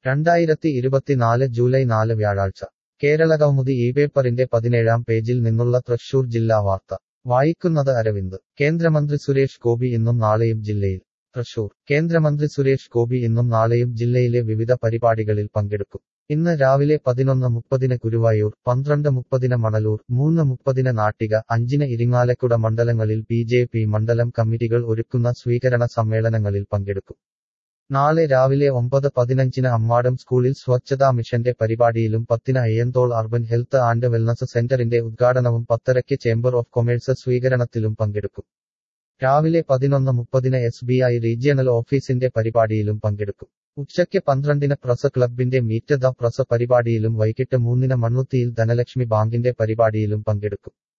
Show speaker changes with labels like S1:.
S1: രണ്ടായിരത്തി ഇരുപത്തിനാല് ജൂലൈ നാല് വ്യാഴാഴ്ച കേരളകൗമുദി ഈ പേപ്പറിന്റെ പതിനേഴാം പേജിൽ നിന്നുള്ള തൃശൂർ ജില്ലാ വാർത്ത വായിക്കുന്നത് അരവിന്ദ് കേന്ദ്രമന്ത്രി സുരേഷ് ഗോപി ഇന്നും നാളെയും ജില്ലയിൽ തൃശൂർ കേന്ദ്രമന്ത്രി സുരേഷ് ഗോപി ഇന്നും നാളെയും ജില്ലയിലെ വിവിധ പരിപാടികളിൽ പങ്കെടുക്കും ഇന്ന് രാവിലെ പതിനൊന്ന് മുപ്പതിന് ഗുരുവായൂർ പന്ത്രണ്ട് മുപ്പതിന് മണലൂർ മൂന്ന് മുപ്പതിന് നാട്ടിക അഞ്ചിന് ഇരിങ്ങാലക്കുട മണ്ഡലങ്ങളിൽ ബി ജെ പി മണ്ഡലം കമ്മിറ്റികൾ ഒരുക്കുന്ന സ്വീകരണ സമ്മേളനങ്ങളിൽ പങ്കെടുക്കും നാളെ രാവിലെ ഒമ്പത് പതിനഞ്ചിന് അമ്മാടം സ്കൂളിൽ സ്വച്ഛതാ മിഷന്റെ പരിപാടിയിലും പത്തിന് Ayyanthole urban health and wellness സെന്ററിന്റെ ഉദ്ഘാടനവും പത്തരയ്ക്ക് ചേംബർ ഓഫ് കൊമേഴ്സ് സ്വീകരണത്തിലും പങ്കെടുക്കും രാവിലെ പതിനൊന്ന് മുപ്പതിന് എസ് ബി ഐ റീജിയണൽ ഓഫീസിന്റെ പരിപാടിയിലും പങ്കെടുക്കും ഉച്ചയ്ക്ക് പന്ത്രണ്ടിന് പ്രസ് ക്ലബിന്റെ മീറ്റ് ദ പ്രസ് പരിപാടിയിലും വൈകിട്ട് മൂന്നിന് മണ്ണുത്തിയിൽ ധനലക്ഷ്മി ബാങ്കിന്റെ പരിപാടിയിലും പങ്കെടുക്കും